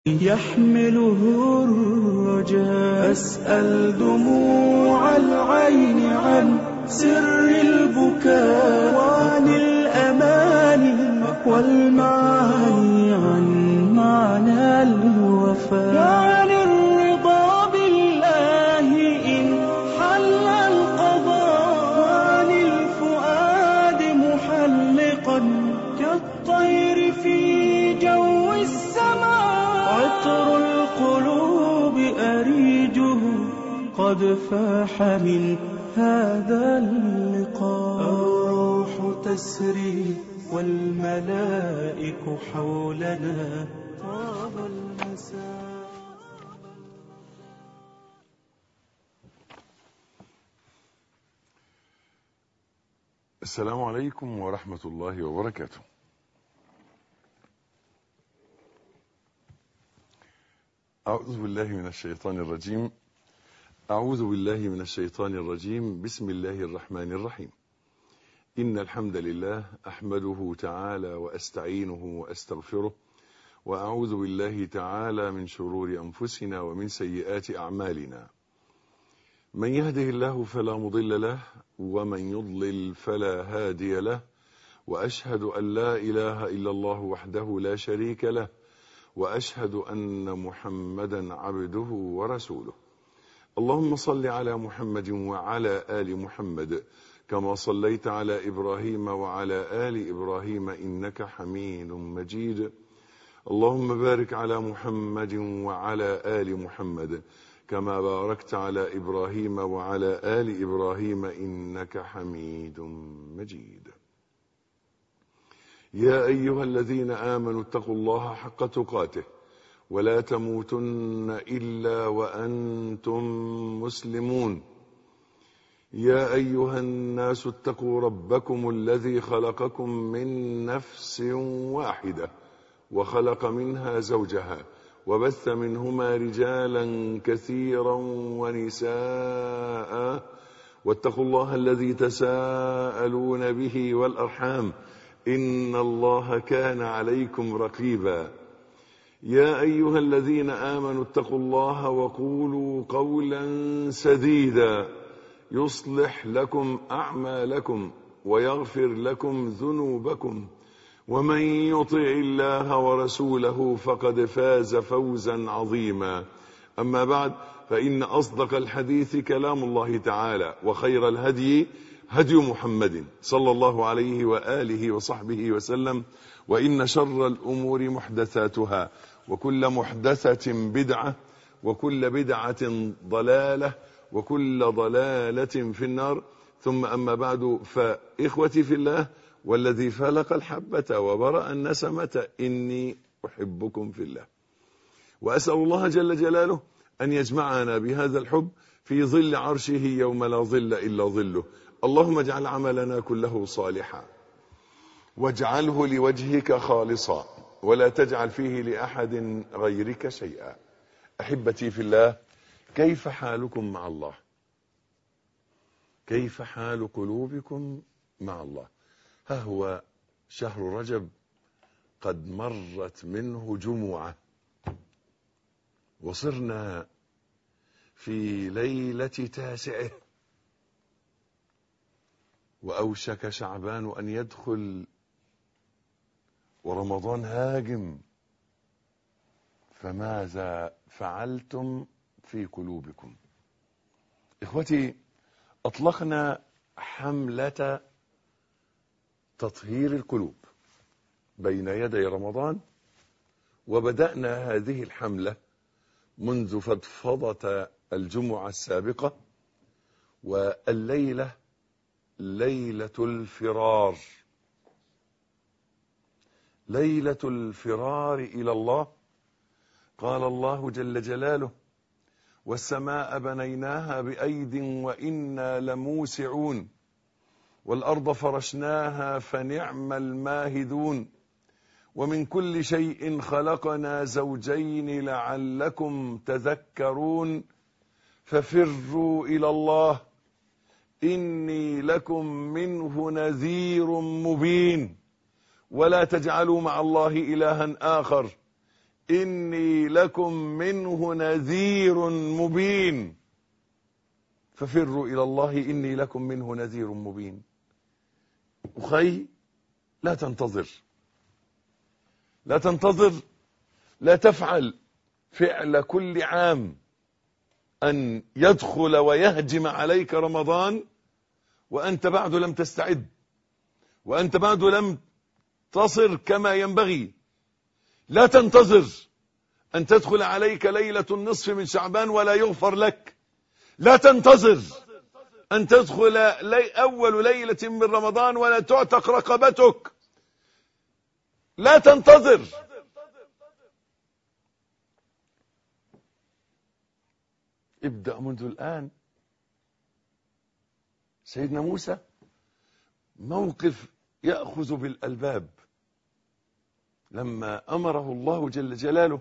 يحمله الرجاء أسأل دموع العين عن سر البكاء وعن الأماني والمعاني عن معنى الوفاء وعن الرضا بالله إن حل القضاء وعن الفؤاد محلقا كالطير في جو السماء عطر القلوب أريجه قد فاح من هذا اللقاء الروح تسري والملائك حولنا طاب المساء السلام عليكم ورحمة الله وبركاته أعوذ بالله من الشيطان الرجيم أعوذ بالله من الشيطان الرجيم بسم الله الرحمن الرحيم إن الحمد لله أحمده تعالى وأستعينه وأستغفره وأعوذ بالله تعالى من شرور أنفسنا ومن سيئات أعمالنا من يهده الله فلا مضل له ومن يضلل فلا هادي له وأشهد أن لا إله إلا الله وحده لا شريك له وأشهد أن محمدا عبده ورسوله اللهم صل على محمد وعلى آل محمد كما صليت على إبراهيم وعلى آل إبراهيم إنك حميد مجيد اللهم بارك على محمد وعلى آل محمد كما باركت على إبراهيم وعلى آل إبراهيم إنك حميد مجيد يا أيها الذين آمنوا اتقوا الله حق تقاته ولا تموتن إلا وأنتم مسلمون يا أيها الناس اتقوا ربكم الذي خلقكم من نفس واحدة وخلق منها زوجها وبث منهما رجالا كثيرا ونساء واتقوا الله الذي تساءلون به والأرحام إن الله كان عليكم رقيبا يا أيها الذين آمنوا اتقوا الله وقولوا قولا سديدا يصلح لكم أعمالكم ويغفر لكم ذنوبكم ومن يطع الله ورسوله فقد فاز فوزا عظيما أما بعد فإن أصدق الحديث كلام الله تعالى وخير الهدي هدي محمد صلى الله عليه وآله وصحبه وسلم وإن شر الأمور محدثاتها وكل محدثة بدعة وكل بدعة ضلالة وكل ضلالة في النار ثم أما بعد فإخوتي في الله والذي فلق الحبة وبرأ النسمة إني أحبكم في الله وأسأل الله جل جلاله أن يجمعنا بهذا الحب في ظل عرشه يوم لا ظل إلا ظله اللهم اجعل عملنا كله صالحا واجعله لوجهك خالصا ولا تجعل فيه لأحد غيرك شيئا أحبتي في الله كيف حالكم مع الله كيف حال قلوبكم مع الله ها هو شهر رجب قد مرت منه جمعة وصرنا في ليلة تاسعه وأوشك شعبان أن يدخل ورمضان هاجم فماذا فعلتم في قلوبكم إخوتي أطلقنا حملة تطهير القلوب بين يدي رمضان وبدأنا هذه الحملة منذ فضفضة الجمعة السابقة والليلة ليلة الفرار ليلة الفرار إلى الله قال الله جل جلاله والسماء بنيناها بأيد وإنا لموسعون والأرض فرشناها فنعم الماهدون ومن كل شيء خلقنا زوجين لعلكم تذكرون ففروا إلى الله إني لكم منه نذير مبين ولا تجعلوا مع الله إلها آخر إني لكم منه نذير مبين ففروا إلى الله إني لكم منه نذير مبين أخي لا تنتظر لا تنتظر لا تفعل فعل كل عام أن يدخل ويهجم عليك رمضان وأنت بعد لم تستعد وأنت بعد لم تصر كما ينبغي لا تنتظر أن تدخل عليك ليلة النصف من شعبان ولا يغفر لك لا تنتظر أن تدخل لي أول ليلة من رمضان ولا تعتق رقبتك لا تنتظر ابدأ منذ الآن سيدنا موسى موقف يأخذ بالألباب لما أمره الله جل جلاله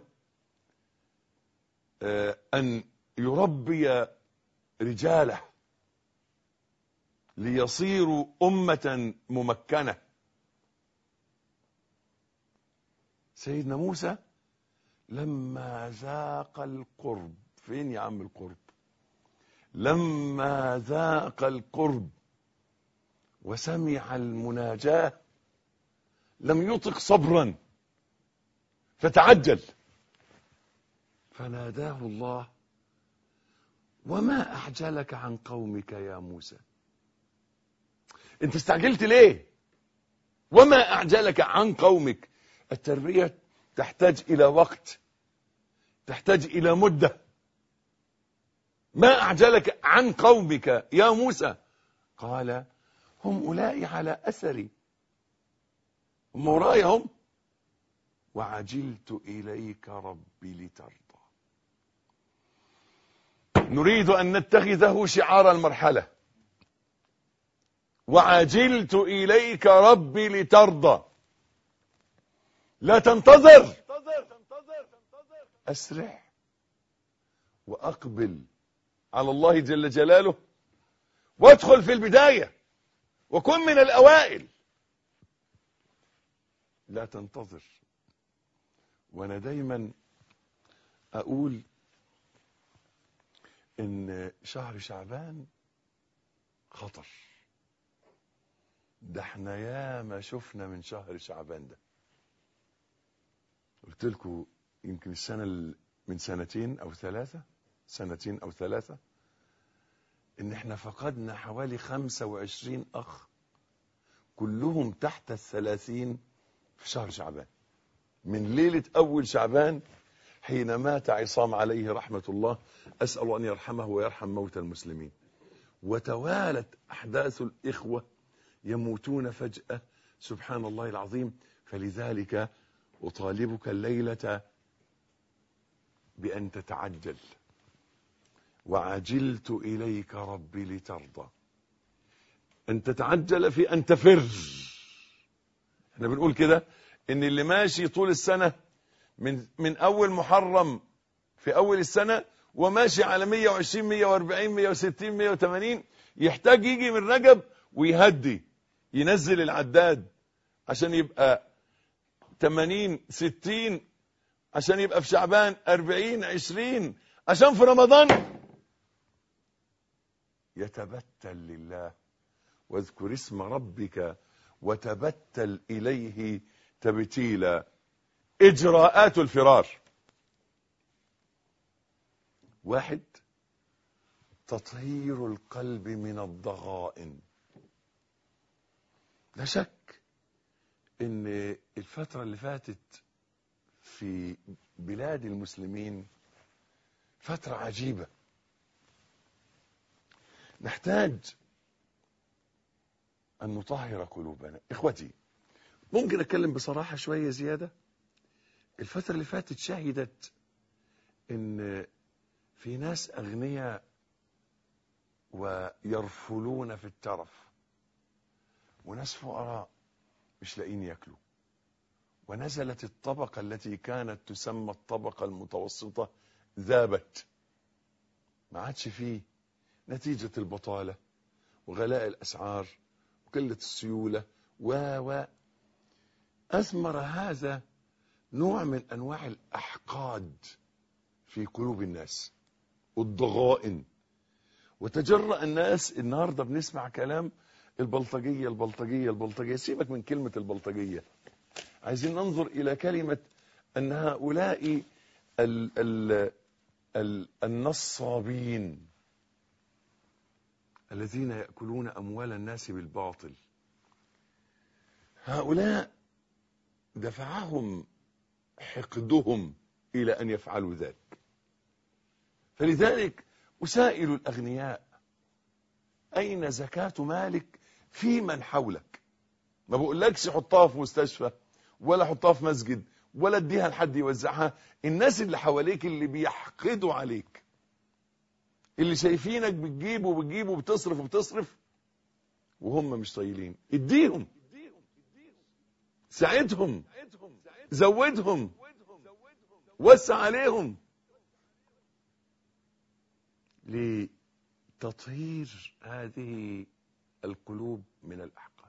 أن يربي رجاله ليصيروا أمة ممكنة سيدنا موسى لما ذاق القرب فين يا عم القرب لما ذاق القرب وسمع المناجاة لم يطق صبرا فتعجل فناداه الله وما أعجلك عن قومك يا موسى انت استعجلت ليه وما أعجلك عن قومك التربية تحتاج إلى وقت تحتاج إلى مدة ما أعجلك عن قومك يا موسى قال هم أولئك على أثري هم ورايا هم وعجلت إليك ربي لترضى نريد أن نتخذه شعار المرحلة وعجلت إليك ربي لترضى لا تنتظر أسرع وأقبل على الله جل جلاله وادخل في البداية وكن من الأوائل لا تنتظر وأنا دايما أقول إن شهر شعبان خطر ده احنا ياما شفنا من شهر شعبان ده قلت لكم يمكن السنة من سنتين أو ثلاثة سنتين أو ثلاثة إن إحنا فقدنا حوالي خمسة وعشرين أخ كلهم تحت الثلاثين في شهر شعبان من ليلة أول شعبان حين مات عصام عليه رحمة الله أسأل أن يرحمه ويرحم موتى المسلمين وتوالت أحداث الإخوة يموتون فجأة سبحان الله العظيم فلذلك أطالبك الليلة بأن تتعجل وعجلت إليك ربي لترضى أن تتعجل في أن تفر احنا بنقول كده ان اللي ماشي طول السنة من, من أول محرم في أول السنة وماشي على 120 140 160 180 يحتاج يجي من رجب ويهدي ينزل العداد عشان يبقى 80 60 عشان يبقى في شعبان 40 20 عشان في رمضان يتبتل لله واذكر اسم ربك وتبتل إليه تبتيلا إجراءات الفرار واحد تطهير القلب من الضغائن لا شك ان الفترة اللي فاتت في بلاد المسلمين فترة عجيبة نحتاج أن نطهر قلوبنا إخوتي ممكن أتكلم بصراحة شوية زيادة الفترة اللي فاتت شهدت إن في ناس أغنياء ويرفلون في الترف وناس فقراء مش لاقيين ياكلوا ونزلت الطبقة التي كانت تسمى الطبقة المتوسطة ذابت ما عادش فيه نتيجة البطالة وغلاء الأسعار وقلة السيولة و و أثمر هذا نوع من انواع الاحقاد في قلوب الناس والضغائن وتجرأ الناس النهارده بنسمع كلام البلطجيه البلطجيه البلطجيه سيبك من كلمه البلطجيه عايزين ننظر الى كلمه ان هؤلاء ال ال ال النصابين الذين ياكلون اموال الناس بالباطل هؤلاء دفعهم حقدهم الى ان يفعلوا ذلك فلذلك اسائل الاغنياء اين زكاه مالك في من حولك ما بقولكش حطها في مستشفى ولا حطها في مسجد ولا اديها لحد يوزعها الناس اللي حواليك اللي بيحقدوا عليك اللي شايفينك بتجيب وبتجيب وبتصرف وبتصرف وهم مش طايلين اديهم ساعدهم زودهم وسع عليهم لتطهير هذه القلوب من الأحقاد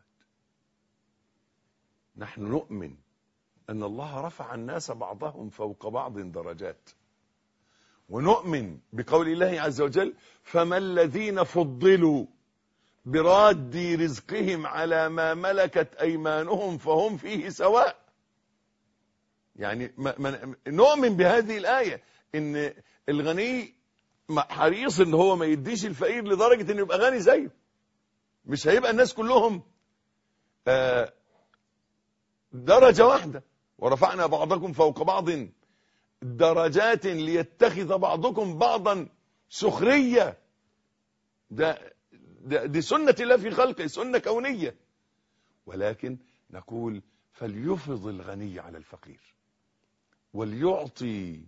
نحن نؤمن أن الله رفع الناس بعضهم فوق بعض درجات ونؤمن بقول الله عز وجل فما الذين فضلوا براد رزقهم على ما ملكت أيمانهم فهم فيه سواء يعني ما ما نؤمن بهذه الآية إن الغني حريص إن هو ما يديش الفقير لدرجة إنه يبقى غني زيه مش هيبقى الناس كلهم آه درجة واحدة ورفعنا بعضكم فوق بعض درجات ليتخذ بعضكم بعضا سخرية ده, ده دي سنة الله في خلقه سنة كونية ولكن نقول فليفض الغني على الفقير وليعطي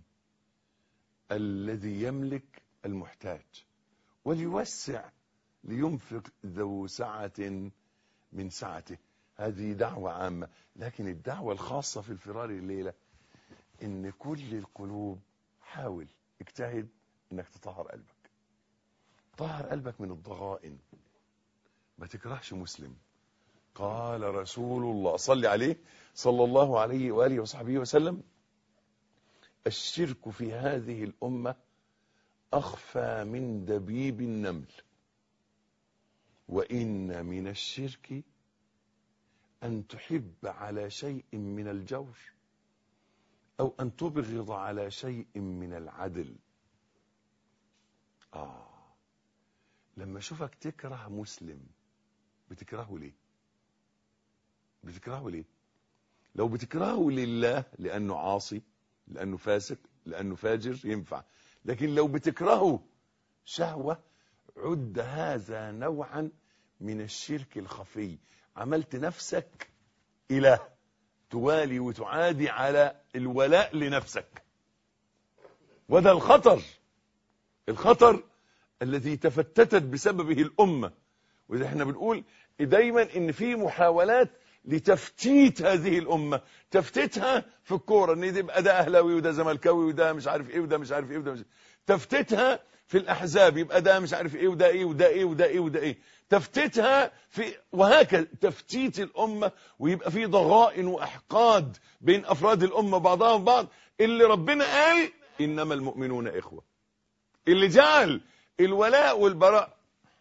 الذي يملك المحتاج وليوسع لينفق ذو سعة من سعته هذه دعوة عامة لكن الدعوة الخاصة في الفرار الليلة ان كل القلوب حاول اجتهد انك تطهر قلبك طهر قلبك من الضغائن ما تكرهش مسلم قال رسول الله صلي عليه صلى الله عليه وآله وصحبه وسلم الشرك في هذه الأمة أخفى من دبيب النمل وإن من الشرك أن تحب على شيء من الجور أو أن تبغض على شيء من العدل آه لما أشوفك تكره مسلم بتكرهه ليه بتكرهه ليه لو بتكرهه لله لأنه عاصي لأنه فاسق لأنه فاجر ينفع لكن لو بتكرهه شهوة عد هذا نوعا من الشرك الخفي عملت نفسك إله توالي وتعادي على الولاء لنفسك وده الخطر الخطر الذي تفتتت بسببه الأمة وإذا احنا بنقول دايما ان في محاولات لتفتيت هذه الأمة تفتيتها في الكورة ان يبقى ده أهلاوي وده زملكاوي وده مش عارف ايه وده مش عارف ايه وده مش تفتيتها في الأحزاب يبقى ده مش عارف ايه وده ايه وده ايه وده ايه وده ايه تفتيتها في وهكذا تفتيت الأمة ويبقى في ضغائن وأحقاد بين أفراد الأمة بعضها بعض اللي ربنا قال إنما المؤمنون إخوة اللي جعل الولاء والبراء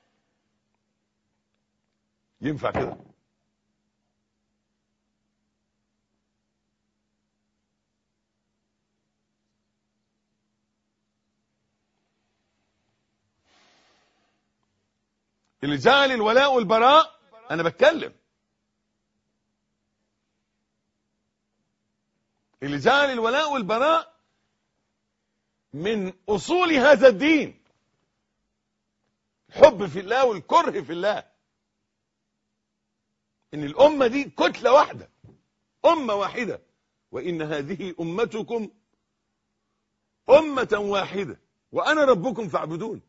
ينفع كده اللي جعل الولاء والبراء انا بتكلم اللي جعل الولاء والبراء من اصول هذا الدين الحب في الله والكره في الله ان الامه دي كتله واحده امه واحده وان هذه امتكم امه واحده وانا ربكم فاعبدون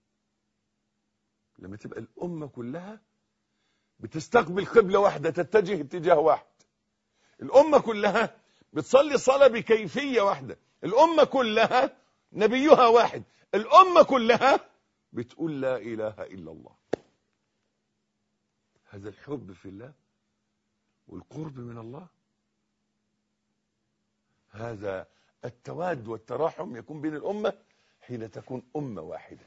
لما تبقى الامه كلها بتستقبل قبله واحده تتجه اتجاه واحد الامه كلها بتصلي صلاه بكيفيه واحده الامه كلها نبيها واحد الامه كلها بتقول لا اله الا الله هذا الحب في الله والقرب من الله هذا التواد والتراحم يكون بين الأمة حين تكون أمة واحدة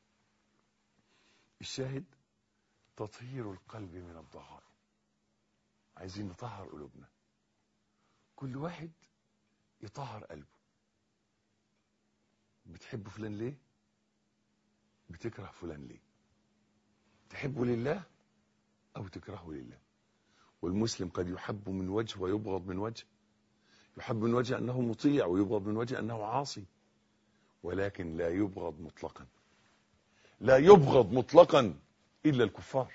الشاهد تطهير القلب من الضغائن عايزين نطهر قلوبنا كل واحد يطهر قلبه بتحب فلان ليه بتكره فلان ليه تحبه لله او تكرهه لله والمسلم قد يحب من وجه ويبغض من وجه يحب من وجه انه مطيع ويبغض من وجه انه عاصي ولكن لا يبغض مطلقا لا يبغض مطلقا الا الكفار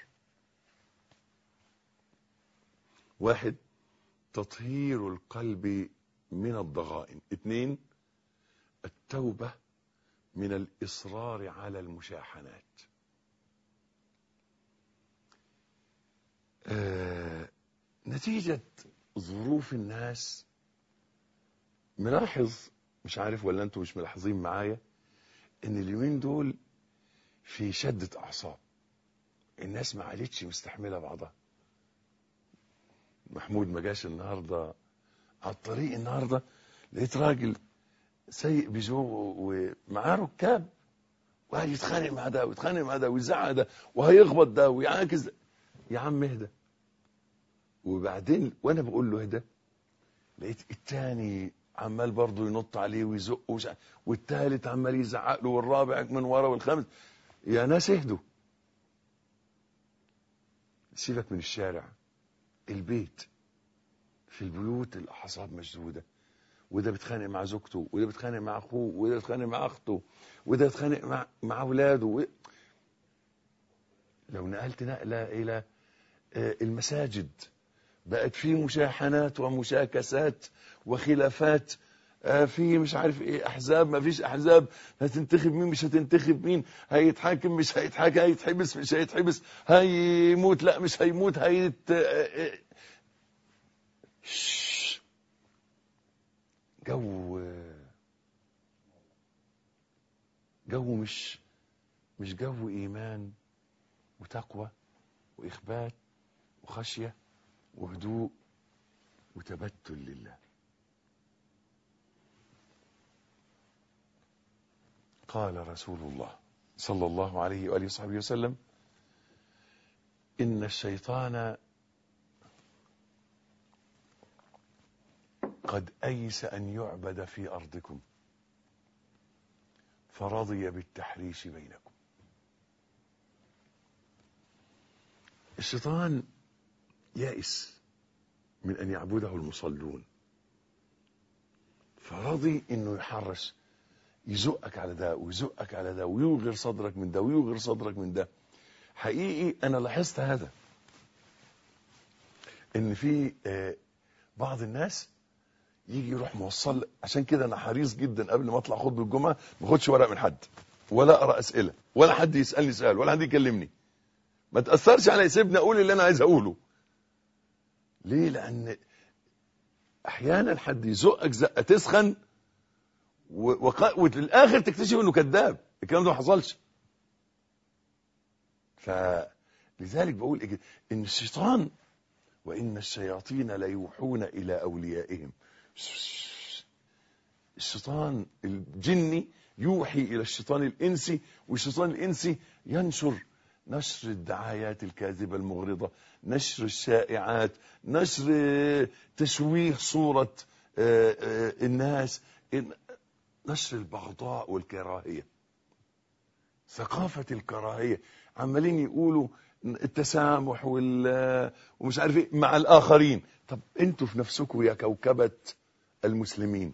واحد تطهير القلب من الضغائن اثنين التوبة من الإصرار على المشاحنات آه نتيجة ظروف الناس ملاحظ مش عارف ولا انتم مش ملاحظين معايا ان اليومين دول في شدة اعصاب الناس ما عادتش مستحملة بعضها محمود ما جاش النهارده على الطريق النهارده لقيت راجل سايق بيجو ومعاه ركاب وقاعد يتخانق مع ده ويتخانق مع ده ويزعق ده وهيخبط ده ويعاكس ده يا عم اهدى وبعدين وانا بقول له اهدى لقيت التاني عمال برضه ينط عليه ويزق وش... والتالت عمال يزعق له والرابع من ورا والخامس يا ناس اهدوا سيبك من الشارع البيت في البيوت الاعصاب مشدوده وده بيتخانق مع زوجته وده بيتخانق مع اخوه وده بيتخانق مع اخته وده بيتخانق مع مع اولاده و... لو نقلت نقله الى المساجد بقت في مشاحنات ومشاكسات وخلافات في مش عارف ايه احزاب ما فيش احزاب هتنتخب مين مش هتنتخب مين هيتحاكم مش هيتحاكم هيتحبس مش هيتحبس هيموت لا مش هيموت هيت جو جو مش مش جو ايمان وتقوى واخبات وخشيه وهدوء وتبتل لله قال رسول الله صلى الله عليه واله وصحبه وسلم ان الشيطان قد ايس ان يعبد في ارضكم فرضي بالتحريش بينكم الشيطان يائس من ان يعبده المصلون فرضي انه يحرش يزقك على ده ويزقك على ده ويوغر صدرك من ده ويوغر صدرك من ده حقيقي انا لاحظت هذا ان في بعض الناس يجي يروح موصل عشان كده انا حريص جدا قبل ما اطلع خطبه الجمعه ما اخدش ورق من حد ولا اقرا اسئله ولا حد يسالني سؤال ولا حد يكلمني ما تاثرش على سيبني اقول اللي انا عايز اقوله ليه لان احيانا حد يزقك زقه تسخن وفي الاخر تكتشف انه كذاب الكلام ده ما حصلش فلذلك بقول إيه ان الشيطان وان الشياطين ليوحون الى اوليائهم الشيطان الجني يوحي الى الشيطان الانسي والشيطان الانسي ينشر نشر الدعايات الكاذبه المغرضه نشر الشائعات نشر تشويه صوره الناس نشر البغضاء والكراهيه ثقافه الكراهيه عمالين يقولوا التسامح وال ومش عارف ايه مع الاخرين طب انتوا في نفسكم يا كوكبه المسلمين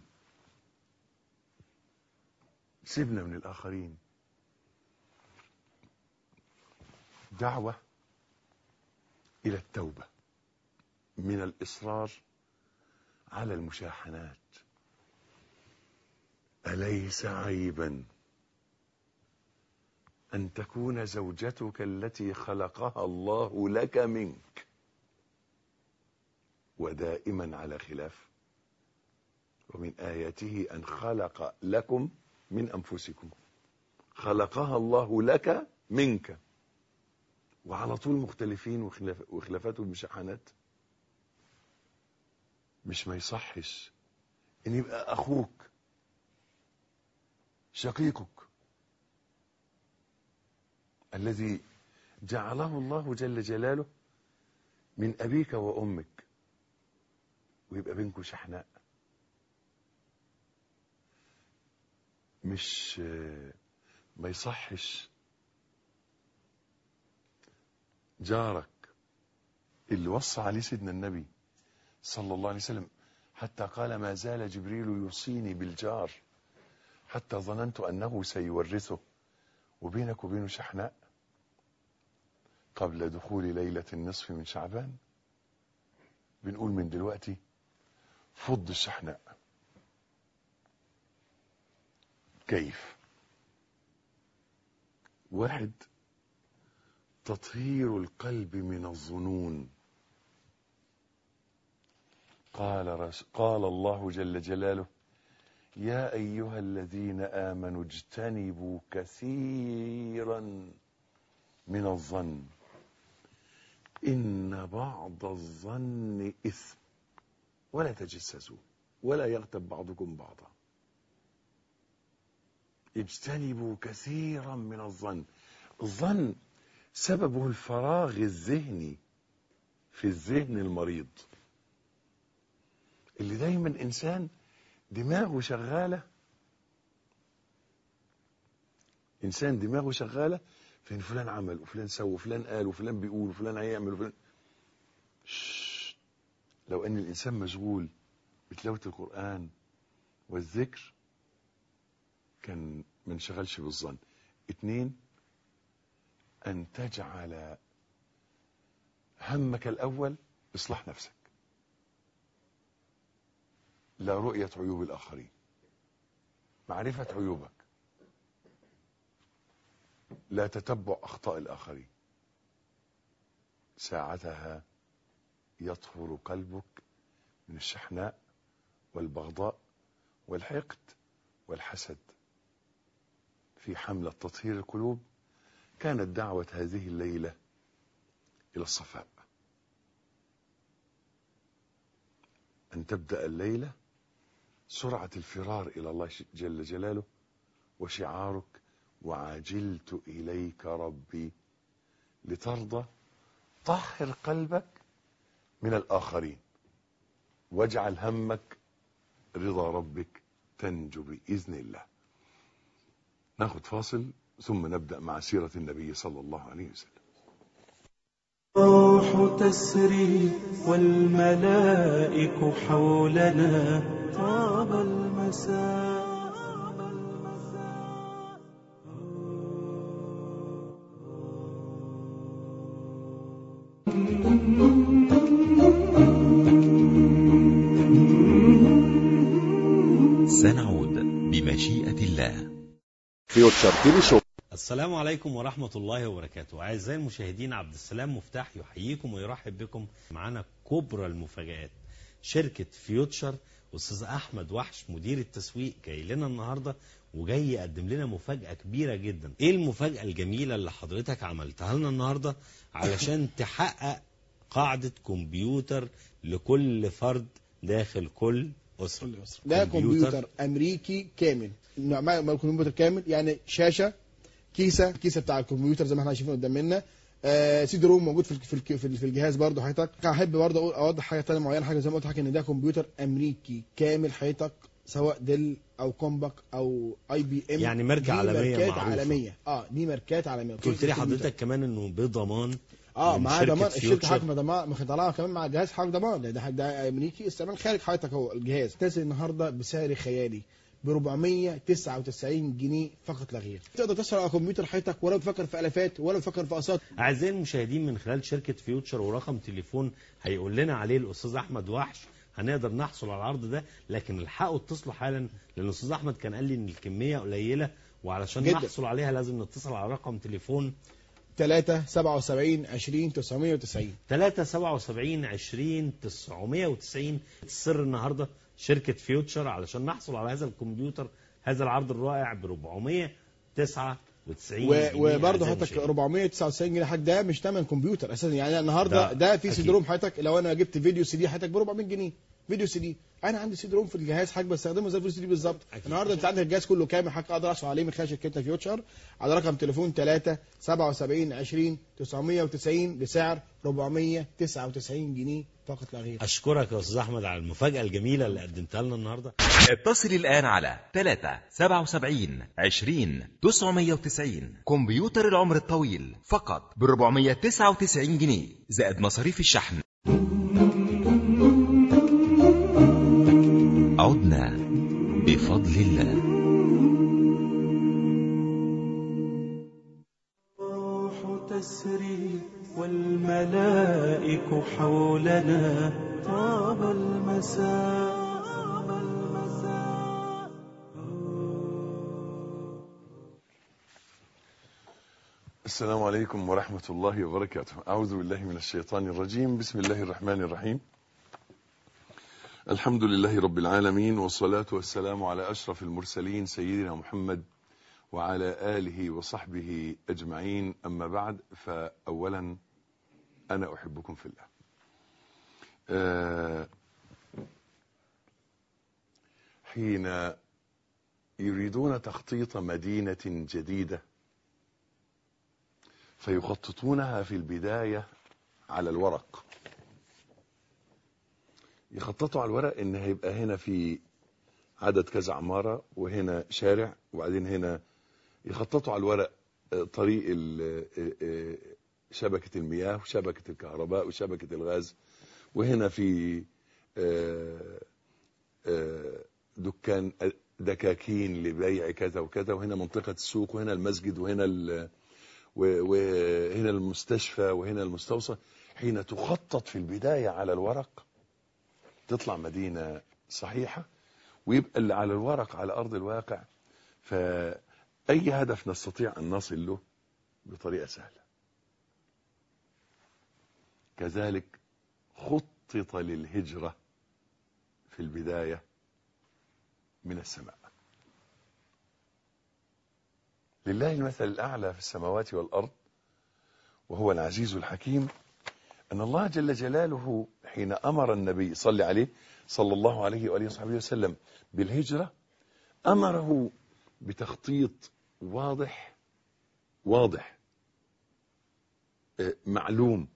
سيبنا من الاخرين دعوه الى التوبه من الاصرار على المشاحنات اليس عيبا ان تكون زوجتك التي خلقها الله لك منك ودائما على خلاف ومن اياته ان خلق لكم من انفسكم خلقها الله لك منك وعلى طول مختلفين وخلاف وخلافات ومشاحنات مش ما يصحش ان يبقى اخوك شقيقك الذي جعله الله جل جلاله من ابيك وامك ويبقى بينكم شحناء مش ما يصحش جارك اللي وصى عليه سيدنا النبي صلى الله عليه وسلم حتى قال ما زال جبريل يوصيني بالجار حتى ظننت أنه سيورثه وبينك وبينه شحناء قبل دخول ليلة النصف من شعبان بنقول من دلوقتي فض الشحناء كيف واحد تطهير القلب من الظنون قال رس قال الله جل جلاله يا ايها الذين امنوا اجتنبوا كثيرا من الظن ان بعض الظن اثم ولا تجسسوا ولا يغتب بعضكم بعضا اجتنبوا كثيرا من الظن الظن سببه الفراغ الذهني في الذهن المريض اللي دايما انسان دماغه شغاله انسان دماغه شغاله فين فلان عمل وفلان سوى وفلان قال وفلان بيقول وفلان هيعمل وفلان شش. لو ان الانسان مشغول بتلاوه القران والذكر كان ما انشغلش بالظن اتنين أن تجعل همك الأول إصلاح نفسك لا رؤية عيوب الآخرين معرفة عيوبك لا تتبع أخطاء الآخرين ساعتها يطهر قلبك من الشحناء والبغضاء والحقد والحسد في حملة تطهير القلوب كانت دعوة هذه الليلة إلى الصفاء أن تبدأ الليلة سرعة الفرار إلى الله جل جلاله وشعارك وعجلت إليك ربي لترضى طهر قلبك من الآخرين واجعل همك رضا ربك تنجو بإذن الله ناخد فاصل ثم نبدأ مع سيرة النبي صلى الله عليه وسلم الروح تسري والملائك حولنا طاب المساء سنعود بمشيئة الله فيوتشر تيلي شو السلام عليكم ورحمة الله وبركاته أعزائي المشاهدين عبد السلام مفتاح يحييكم ويرحب بكم معنا كبرى المفاجآت شركة فيوتشر أستاذ أحمد وحش مدير التسويق جاي لنا النهاردة وجاي يقدم لنا مفاجأة كبيرة جدا إيه المفاجأة الجميلة اللي حضرتك عملتها لنا النهاردة علشان تحقق قاعدة كمبيوتر لكل فرد داخل كل أسرة ده كمبيوتر امريكي كامل نوع ما ما كمبيوتر كامل يعني شاشه كيسه كيسه بتاع الكمبيوتر زي ما احنا شايفين قدام منا آه سيدي روم موجود في الك- في الك- في ال- في الجهاز برضه حضرتك احب برضه اقول اوضح حاجه ثانيه معينه حاجه زي ما قلت لحضرتك ان ده كمبيوتر امريكي كامل حضرتك سواء ديل او كومباك او اي بي ام يعني ماركة دي عالمية ماركات معروفة. عالميه اه دي ماركات عالميه قلت لي كمبيوتر. حضرتك كمان انه بضمان اه من معاه شركة ضمان الشركه فيوتشر. حضرتك ضمان مطلعها كمان مع الجهاز حضرتك ضمان ده ده, ده امريكي استعمال خارج حضرتك هو الجهاز نازل النهارده بسعر خيالي ب 499 جنيه فقط لا غير تقدر تسرق على كمبيوتر حضرتك ولا تفكر في الافات ولا تفكر في اقساط اعزائي المشاهدين من خلال شركه فيوتشر ورقم تليفون هيقول لنا عليه الاستاذ احمد وحش هنقدر نحصل على العرض ده لكن الحقوا اتصلوا حالا لان الاستاذ احمد كان قال لي ان الكميه قليله وعلشان جدا. نحصل عليها لازم نتصل على رقم تليفون 3 77 20 990 3 77 20 990 السر النهارده شركه فيوتشر علشان نحصل على هذا الكمبيوتر هذا العرض الرائع ب 499 و- جنيه وبرضه أعزائي حضرتك المشاهدين. 499 جنيه حضرتك ده مش ثمن كمبيوتر اساسا يعني النهارده ده ده, في أكيد. سي دي روم حضرتك لو انا جبت فيديو سي دي حضرتك ب 400 جنيه فيديو سي دي انا عندي سي دي روم في الجهاز حضرتك بستخدمه زي الفلوس دي بالظبط أكيد. النهارده انت عندك الجهاز كله كامل حضرتك اقدر احصل عليه من خلال شركتنا فيوتشر على رقم تليفون 3 77 20 990 بسعر 499 جنيه فقط لا غير اشكرك يا استاذ احمد على المفاجاه الجميله اللي قدمتها لنا النهارده اتصل الآن على 3 77 20 990 كمبيوتر العمر الطويل فقط ب 499 جنيه زائد مصاريف الشحن عدنا بفضل الله الروح تسري والملائك حولنا طاب المساء طاب المساء السلام عليكم ورحمة الله وبركاته أعوذ بالله من الشيطان الرجيم بسم الله الرحمن الرحيم الحمد لله رب العالمين والصلاة والسلام على أشرف المرسلين سيدنا محمد وعلى آله وصحبه أجمعين أما بعد فأولا أنا أحبكم في الله آه، حين يريدون تخطيط مدينة جديدة فيخططونها في البداية على الورق يخططوا على الورق ان هيبقى هنا في عدد كذا عمارة وهنا شارع وبعدين هنا يخططوا على الورق آه، طريق ال- آه، آه، شبكة المياه وشبكة الكهرباء وشبكة الغاز وهنا في آه، آه، دكان دكاكين لبيع كذا وكذا وهنا منطقة السوق وهنا المسجد وهنا ال- و- وهنا المستشفى وهنا المستوصف حين تخطط في البداية على الورق تطلع مدينة صحيحة ويبقى اللي على الورق على أرض الواقع فأي هدف نستطيع أن نصل له بطريقة سهلة كذلك خطط للهجرة في البداية من السماء لله المثل الأعلى في السماوات والأرض وهو العزيز الحكيم أن الله جل جلاله حين أمر النبي صلى عليه صلى الله عليه وآله وصحبه وسلم بالهجرة أمره بتخطيط واضح واضح آه، معلوم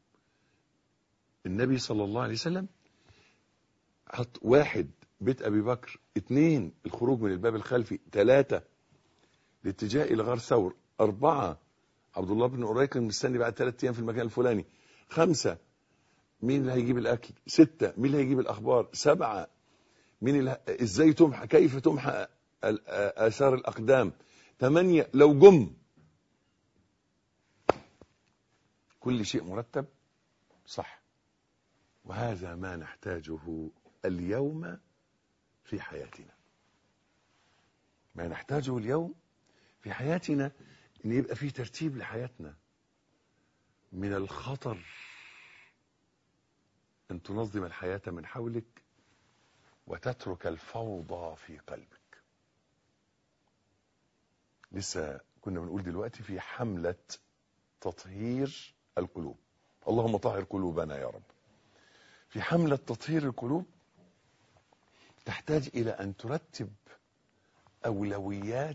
النبي صلى الله عليه وسلم حط واحد بيت أبي بكر اثنين الخروج من الباب الخلفي ثلاثة الاتجاه إلى غار ثور أربعة عبد الله بن قريق مستني بعد ثلاث أيام في المكان الفلاني خمسة مين اللي هيجيب الأكل ستة مين اللي هيجيب الأخبار سبعة مين اللي ه- إزاي تمحى كيف تمحى ال- آثار الأقدام ثمانية لو جم كل شيء مرتب صح وهذا ما نحتاجه اليوم في حياتنا ما نحتاجه اليوم في حياتنا ان يبقى في ترتيب لحياتنا من الخطر ان تنظم الحياة من حولك وتترك الفوضى في قلبك لسه كنا بنقول دلوقتي في حملة تطهير القلوب اللهم طهر قلوبنا يا رب في حملة تطهير القلوب تحتاج إلى أن ترتب أولويات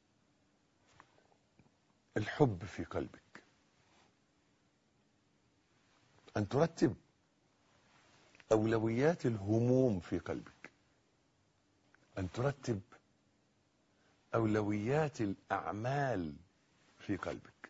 الحب في قلبك أن ترتب أولويات الهموم في قلبك أن ترتب أولويات الأعمال في قلبك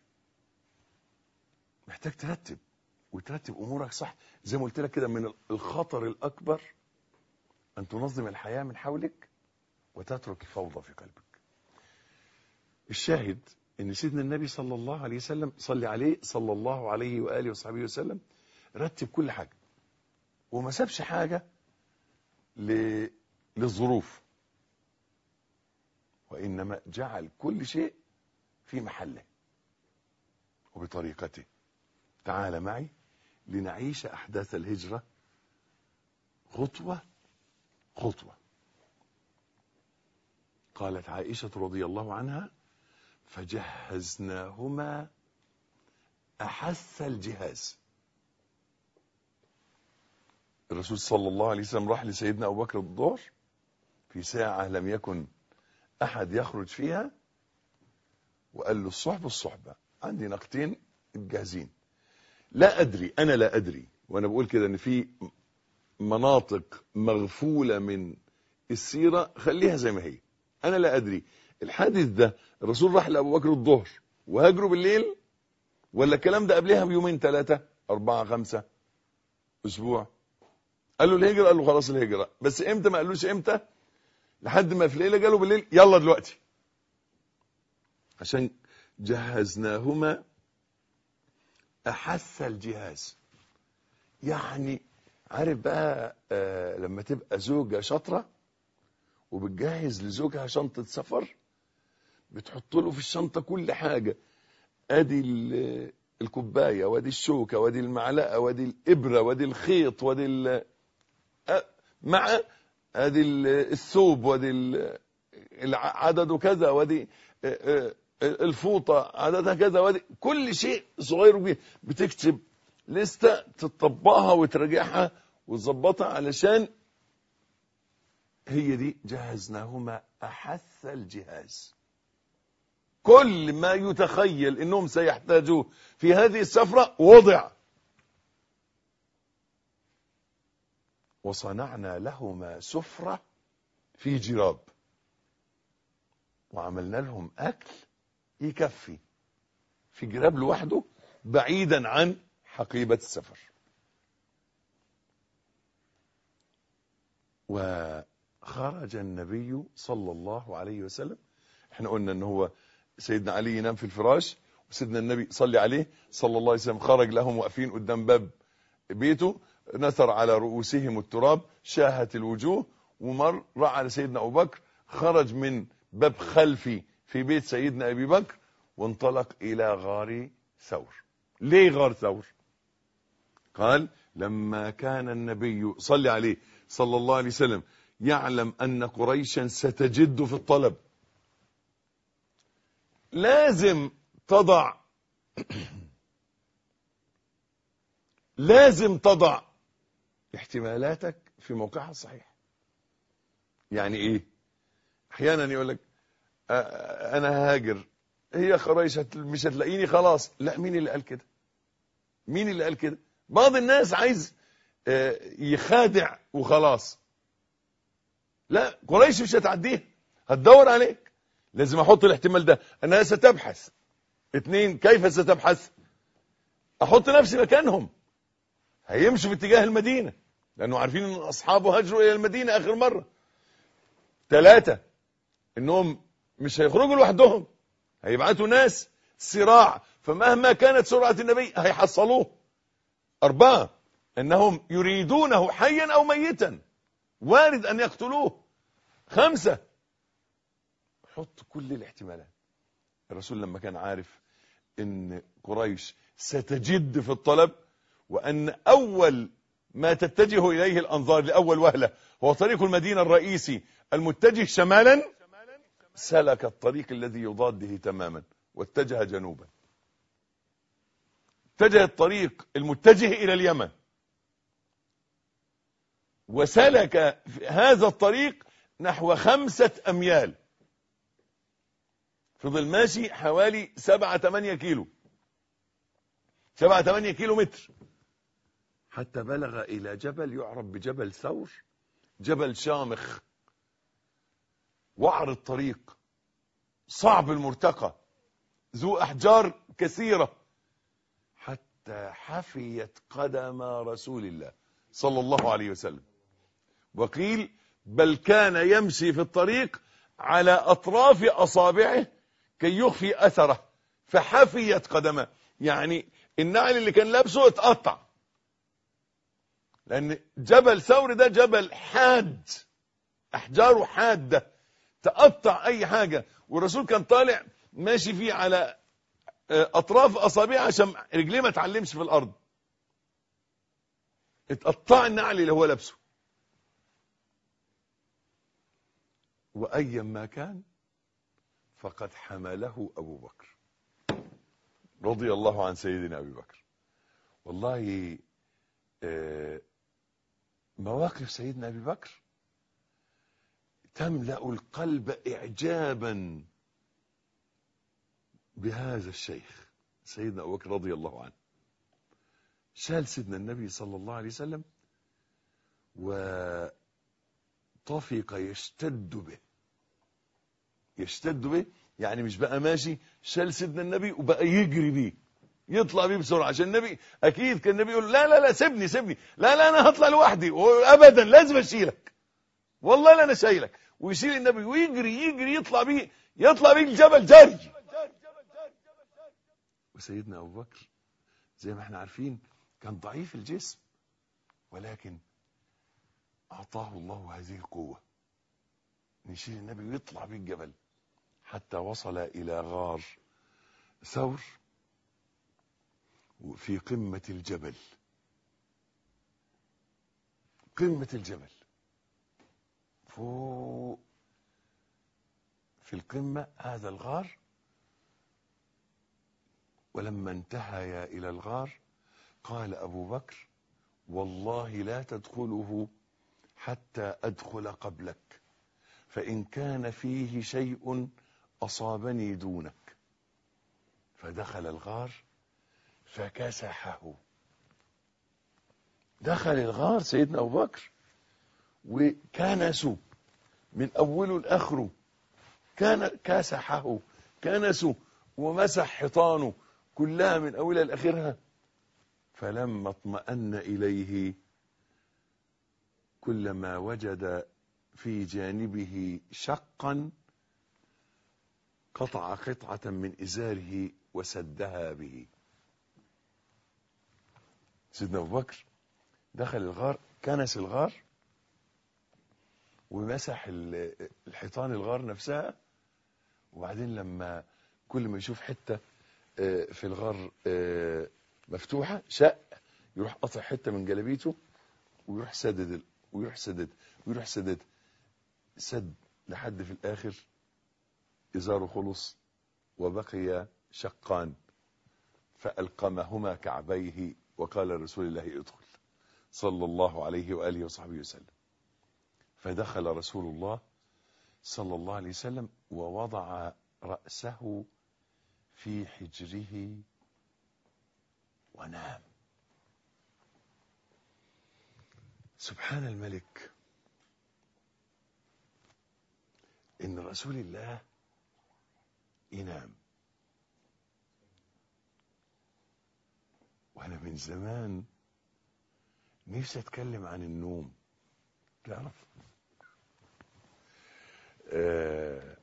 محتاج ترتب وترتب أمورك صح زي ما قلت لك كده من الخطر الأكبر أن تنظم الحياة من حولك وتترك الفوضى في قلبك الشاهد ان سيدنا النبي صلى الله عليه وسلم صلي عليه صلى الله عليه واله وصحبه وسلم رتب كل حاجه وما سابش حاجه ل... للظروف وانما جعل كل شيء في محله وبطريقته تعال معي لنعيش احداث الهجره خطوه خطوه قالت عائشه رضي الله عنها فجهزناهما احث الجهاز الرسول صلى الله عليه وسلم راح لسيدنا أبو بكر الظهر في ساعة لم يكن أحد يخرج فيها وقال له الصحبة الصحبة عندي نقطين جاهزين لا أدري أنا لا أدري وأنا بقول كده إن في مناطق مغفولة من السيرة خليها زي ما هي أنا لا أدري الحادث ده الرسول راح لأبو بكر الظهر وهاجروا بالليل ولا الكلام ده قبلها بيومين ثلاثة أربعة خمسة أسبوع قال له الهجرة قال له خلاص الهجرة بس امتى ما قالوش امتى لحد ما في ليلة قالوا بالليل يلا دلوقتي عشان جهزناهما أحث الجهاز يعني عارف بقى آه لما تبقى زوجة شاطرة وبتجهز لزوجها شنطة سفر بتحط له في الشنطة كل حاجة ادي ال- الكوباية وادي الشوكة وادي المعلقة وادي الإبرة وادي الخيط وادي ال- آه، مع ادي ال- الثوب وادي ال- الع- عدده كذا وادي آه، آه، الفوطة عددها كذا وادي كل شيء صغير وكبير بتكتب لستة تطبقها وتراجعها وتظبطها علشان هي دي جهزناهما أحث الجهاز كل ما يتخيل انهم سيحتاجوه في هذه السفرة وضع وصنعنا لهما سفرة في جراب وعملنا لهم اكل يكفي في جراب لوحده بعيدا عن حقيبة السفر وخرج النبي صلى الله عليه وسلم احنا قلنا ان هو سيدنا علي ينام في الفراش وسيدنا النبي صلي عليه صلى الله عليه وسلم خرج لهم واقفين قدام باب بيته نثر على رؤوسهم التراب شاهت الوجوه ومر راى على سيدنا ابو بكر خرج من باب خلفي في بيت سيدنا ابي بكر وانطلق الى غار ثور ليه غار ثور قال لما كان النبي صلي عليه صلى الله عليه وسلم يعلم ان قريشا ستجد في الطلب لازم تضع لازم تضع احتمالاتك في موقعها الصحيح يعني ايه احيانا يقول لك آه، انا هاجر هي قريش هت- مش هتلاقيني خلاص لا مين اللي قال كده مين اللي قال كده بعض الناس عايز آه، يخادع وخلاص لا قريش مش هتعديها هتدور عليك لازم احط الاحتمال ده انها ستبحث اثنين كيف ستبحث احط نفسي مكانهم هيمشوا في اتجاه المدينة لانه عارفين ان اصحابه هاجروا الى المدينة اخر مرة ثلاثة انهم مش هيخرجوا لوحدهم هيبعتوا ناس صراع فمهما كانت سرعة النبي هيحصلوه أربعة أنهم يريدونه حيا أو ميتا وارد أن يقتلوه خمسة حط كل الاحتمالات الرسول لما كان عارف ان قريش ستجد في الطلب وان اول ما تتجه اليه الانظار لاول وهله هو طريق المدينه الرئيسي المتجه شمالا سلك الطريق الذي يضاده تماما واتجه جنوبا اتجه الطريق المتجه الى اليمن وسلك هذا الطريق نحو خمسة أميال فضل ماشي حوالي سبعة تمانية كيلو سبعة تمانية كيلو متر حتى بلغ إلى جبل يعرف بجبل ثور جبل شامخ وعر الطريق صعب المرتقى ذو أحجار كثيرة حتى حفيت قدم رسول الله صلى الله عليه وسلم وقيل بل كان يمشي في الطريق على أطراف أصابعه كي يخفي أثره فحفيت قدمه يعني النعل اللي كان لابسه اتقطع لأن جبل ثور ده جبل حاد أحجاره حادة تقطع أي حاجة والرسول كان طالع ماشي فيه على أطراف أصابعه عشان رجليه ما تعلمش في الأرض اتقطع النعل اللي هو لابسه وأيا ما كان فقد حمله أبو بكر رضي الله عن سيدنا أبي بكر والله آه مواقف سيدنا أبي بكر تملأ القلب إعجابا بهذا الشيخ سيدنا أبو بكر رضي الله عنه شال سيدنا النبي صلى الله عليه وسلم وطفق يشتد به يشتد به يعني مش بقى ماشي شال سيدنا النبي وبقى يجري بيه يطلع بيه بسرعه عشان النبي اكيد كان النبي يقول لا لا لا سيبني سيبني لا لا انا هطلع لوحدي ابدا لازم اشيلك والله لا انا شايلك ويشيل النبي ويجري يجري يطلع بيه يطلع بيه الجبل جري وسيدنا ابو بكر زي ما احنا عارفين كان ضعيف الجسم ولكن اعطاه الله هذه القوه نشيل النبي ويطلع بيه الجبل حتى وصل الى غار ثور في قمة الجبل قمة الجبل فوق في القمة هذا الغار ولما انتهيا إلى الغار قال أبو بكر والله لا تدخله حتى أدخل قبلك فإن كان فيه شيء أصابني دونك فدخل الغار فكسحه دخل الغار سيدنا أبو بكر وكنسوا من أوله لآخره كان كسحه كنسوا ومسح حيطانه كلها من أولها لآخرها فلما اطمأن إليه كلما وجد في جانبه شقا قطع قطعة من إزاره وسدها به سيدنا أبو بكر دخل الغار كنس الغار ومسح ال- الحيطان الغار نفسها وبعدين لما كل ما يشوف حتة آه، في الغار آه، مفتوحة شق يروح قطع حتة من جلابيته ويروح سدد ال- ويروح سدد ويروح سدد سد لحد في الآخر إزاره خلص وبقي شقان فألقمهما كعبيه وقال رسول الله ادخل صلى الله عليه وآله وصحبه وسلم فدخل رسول الله صلى الله عليه وسلم ووضع رأسه في حجره ونام سبحان الملك إن رسول الله ينام وانا من زمان نفسي اتكلم عن النوم تعرف آه،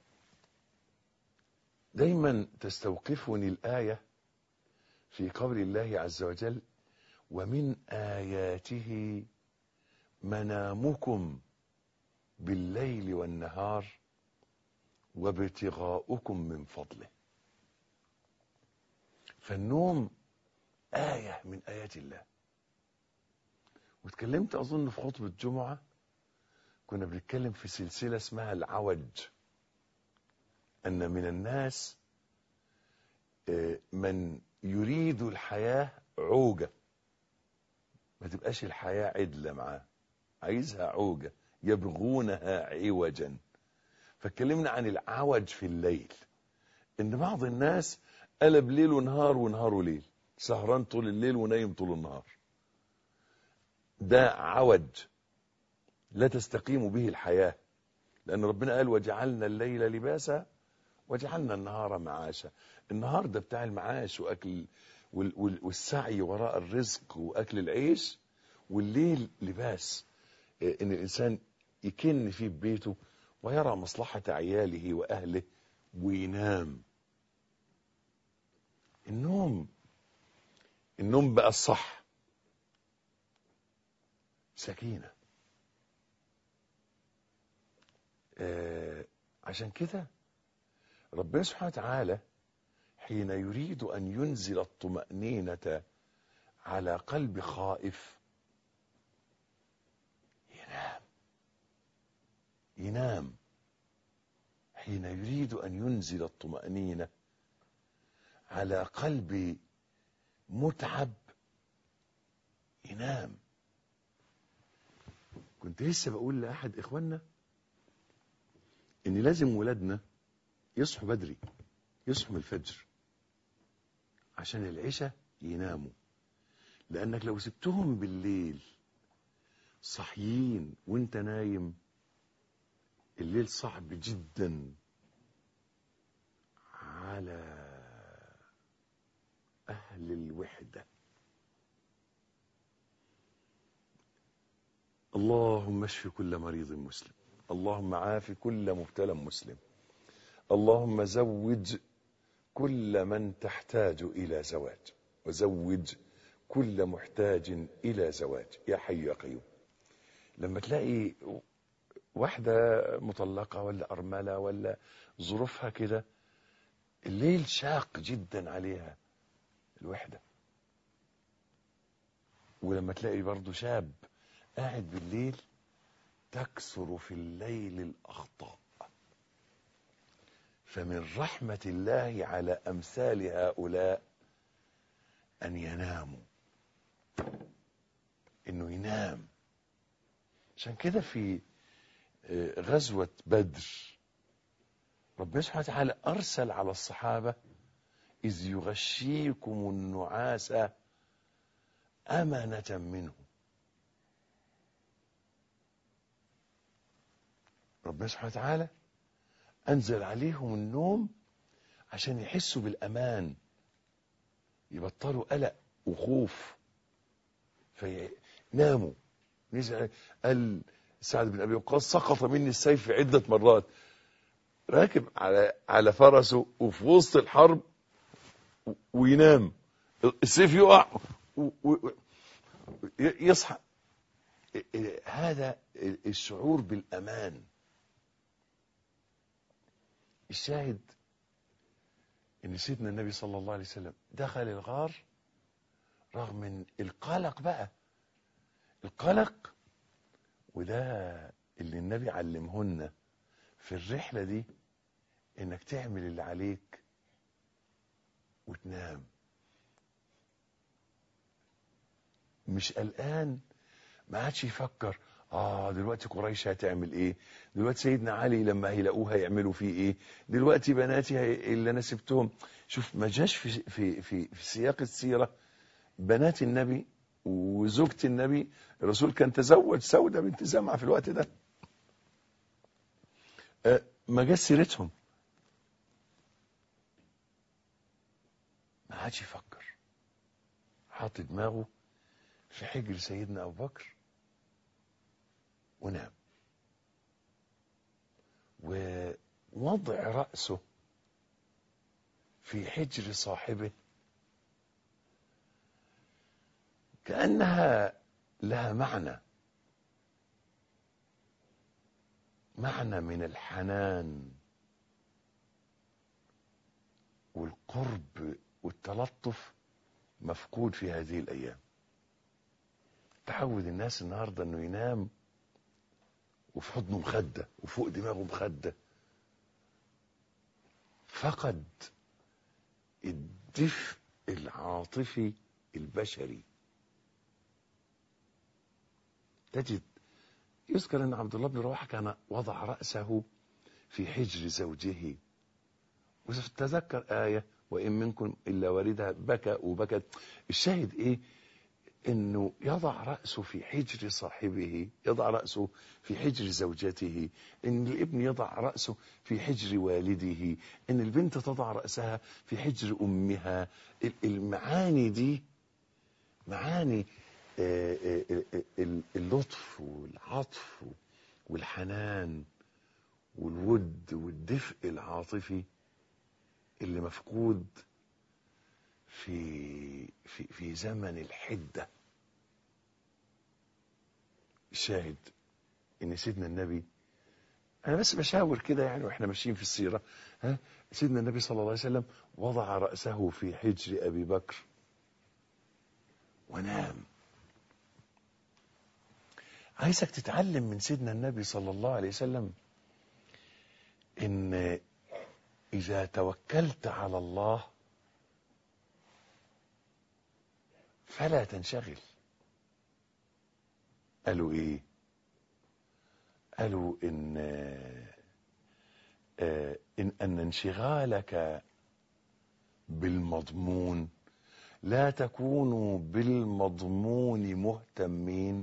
دايما تستوقفني الآية في قول الله عز وجل ومن آياته منامكم بالليل والنهار وابتغاؤكم من فضله فالنوم آية من آيات الله واتكلمت أظن في خطبة جمعة كنا بنتكلم في سلسلة اسمها العوج أن من الناس آه، من يريد الحياة عوجة ما تبقاش الحياة عدلة معاه عايزها عوجة يبغونها عوجا فاتكلمنا عن العوج في الليل ان بعض الناس قلب ليل ونهار ونهار وليل سهران طول الليل ونايم طول النهار ده عوج لا تستقيم به الحياة لأن ربنا قال وجعلنا الليل لباسا وجعلنا النهار معاشا النهار ده بتاع المعاش وأكل وال- وال- والسعي وراء الرزق وأكل العيش والليل لباس إيه، إن الإنسان يكن فيه ببيته ويرى مصلحة عياله وأهله وينام النوم النوم بقى الصح سكينة آه عشان كده ربنا سبحانه وتعالى حين يريد أن ينزل الطمأنينة على قلب خائف ينام ينام حين يريد أن ينزل الطمأنينة على قلب متعب ينام كنت لسه بقول لأحد إخواننا إن لازم ولادنا يصحوا بدري يصحوا من الفجر عشان العشاء يناموا لأنك لو سبتهم بالليل صحيين وانت نايم الليل صعب جدا على أهل الوحدة اللهم اشف كل مريض مسلم اللهم عاف كل مبتلى مسلم اللهم زوج كل من تحتاج إلى زواج وزوج كل محتاج إلى زواج يا حي يا قيوم لما تلاقي واحدة مطلقة ولا أرملة ولا ظروفها كده الليل شاق جدا عليها الوحدة ولما تلاقي برضو شاب قاعد بالليل تكثر في الليل الأخطاء فمن رحمة الله على أمثال هؤلاء أن يناموا إنه ينام عشان كده في آه، غزوة بدر ربنا سبحانه وتعالى أرسل على الصحابة إذ يغشيكم النعاس أمنة منه ربنا سبحانه وتعالى أنزل عليهم النوم عشان يحسوا بالأمان يبطلوا قلق وخوف فيناموا نزل عليه- قال سعد بن أبي وقاص سقط مني السيف عدة مرات راكب على على فرسه وفي وسط الحرب و- وينام السيف يقع و- و- ي- يصحى هذا الشعور بالأمان الشاهد ان سيدنا النبي صلى الله عليه وسلم دخل الغار رغم من القلق بقى القلق وده اللي النبي علمهن في الرحلة دي انك تعمل اللي عليك وتنام مش قلقان ما عادش يفكر اه دلوقتي قريش هتعمل ايه دلوقتي سيدنا علي لما هيلاقوه هيعملوا فيه ايه دلوقتي بناتي هي... اللي انا سبتهم شوف ما جاش في في في, في سياق السيره بنات النبي وزوجة النبي الرسول كان تزوج سودة بنت زمعة في الوقت ده آه، ما جاش سيرتهم ما عادش يفكر حاط دماغه في حجر سيدنا أبو بكر ونام ووضع رأسه في حجر صاحبه كأنها لها معنى معنى من الحنان والقرب والتلطف مفقود في هذه الأيام تعود الناس النهاردة أنه ينام وفي حضنه مخدة وفوق دماغه مخدة فقد الدفء العاطفي البشري تجد يذكر ان عبد الله بن رواحه كان وضع راسه في حجر زوجه وتذكر ايه وان منكم الا واردها بكى وبكت الشاهد ايه انه يضع راسه في حجر صاحبه يضع راسه في حجر زوجته ان الابن يضع راسه في حجر والده ان البنت تضع راسها في حجر امها المعاني دي معاني آه، آه، آه، آه، اللطف والعطف والحنان والود والدفء العاطفي اللي مفقود في في في زمن الحده الشاهد ان سيدنا النبي انا بس بشاور كده يعني واحنا ماشيين في السيره ها سيدنا النبي صلى الله عليه وسلم وضع راسه في حجر ابي بكر ونام عايزك تتعلم من سيدنا النبي صلى الله عليه وسلم ان اذا توكلت على الله فلا تنشغل قالوا ايه قالوا إن آه، إن أن انشغالك بالمضمون لا تكونوا بالمضمون مهتمين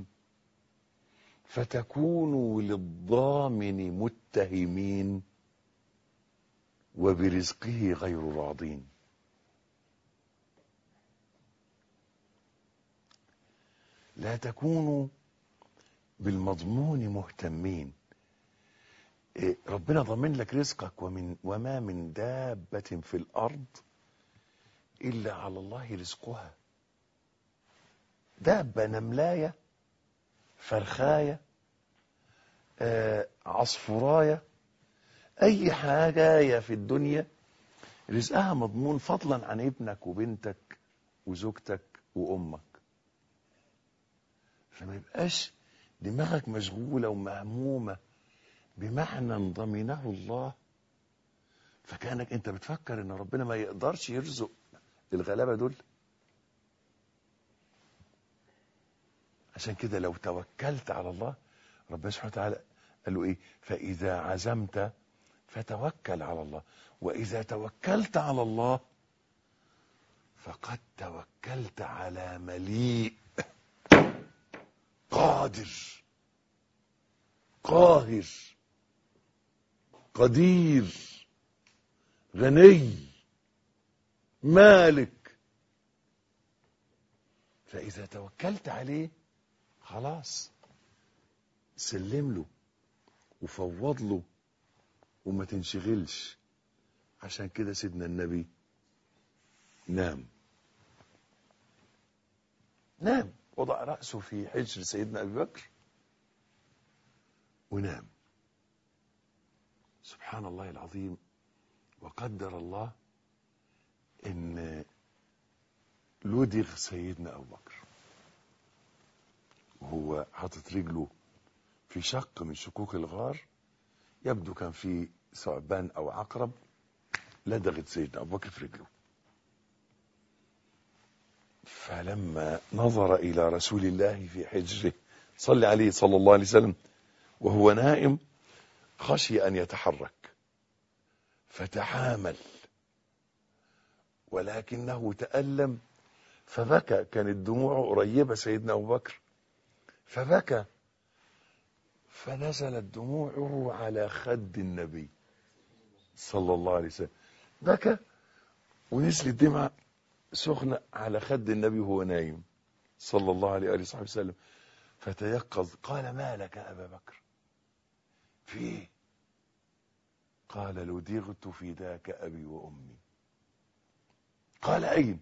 فتكونوا للضامن متهمين وبرزقه غير راضين لا تكونوا بالمضمون مهتمين إيه، ربنا ضمن لك رزقك ومن وما من دابة في الأرض إلا على الله رزقها دابة نملاية فرخاية آه، عصفوراية أي حاجة في الدنيا رزقها مضمون فضلا عن ابنك وبنتك وزوجتك وأمك فما يبقاش دماغك مشغولة ومهمومة بمعنى ضمنه الله فكانك انت بتفكر ان ربنا ما يقدرش يرزق الغلابه دول عشان كده لو توكلت على الله ربنا سبحانه وتعالى قال له ايه فاذا عزمت فتوكل على الله واذا توكلت على الله فقد توكلت على مليء قادر قاهر قدير غني مالك فإذا توكلت عليه خلاص سلم له وفوض له وما تنشغلش عشان كده سيدنا النبي نام نام وضع رأسه في حجر سيدنا أبي بكر ونام سبحان الله العظيم وقدر الله ان لدغ سيدنا ابو بكر وهو حاطط رجله في شق من شقوق الغار يبدو كان في ثعبان او عقرب لدغت سيدنا ابو بكر في رجله فلما نظر الى رسول الله في حجره صلى عليه صلى الله عليه وسلم وهو نائم خشي ان يتحرك فتحامل ولكنه تألم فبكى كانت دموعه قريبة سيدنا أبو بكر فبكى فنزلت دموعه على خد النبي صلى الله عليه وسلم بكى ونزلت دمعة سخنة على خد النبي وهو نايم صلى الله عليه وآله وصحبه وسلم فتيقظ قال ما لك أبا بكر في ايه قال لدغت فداك أبي وأمي قال أين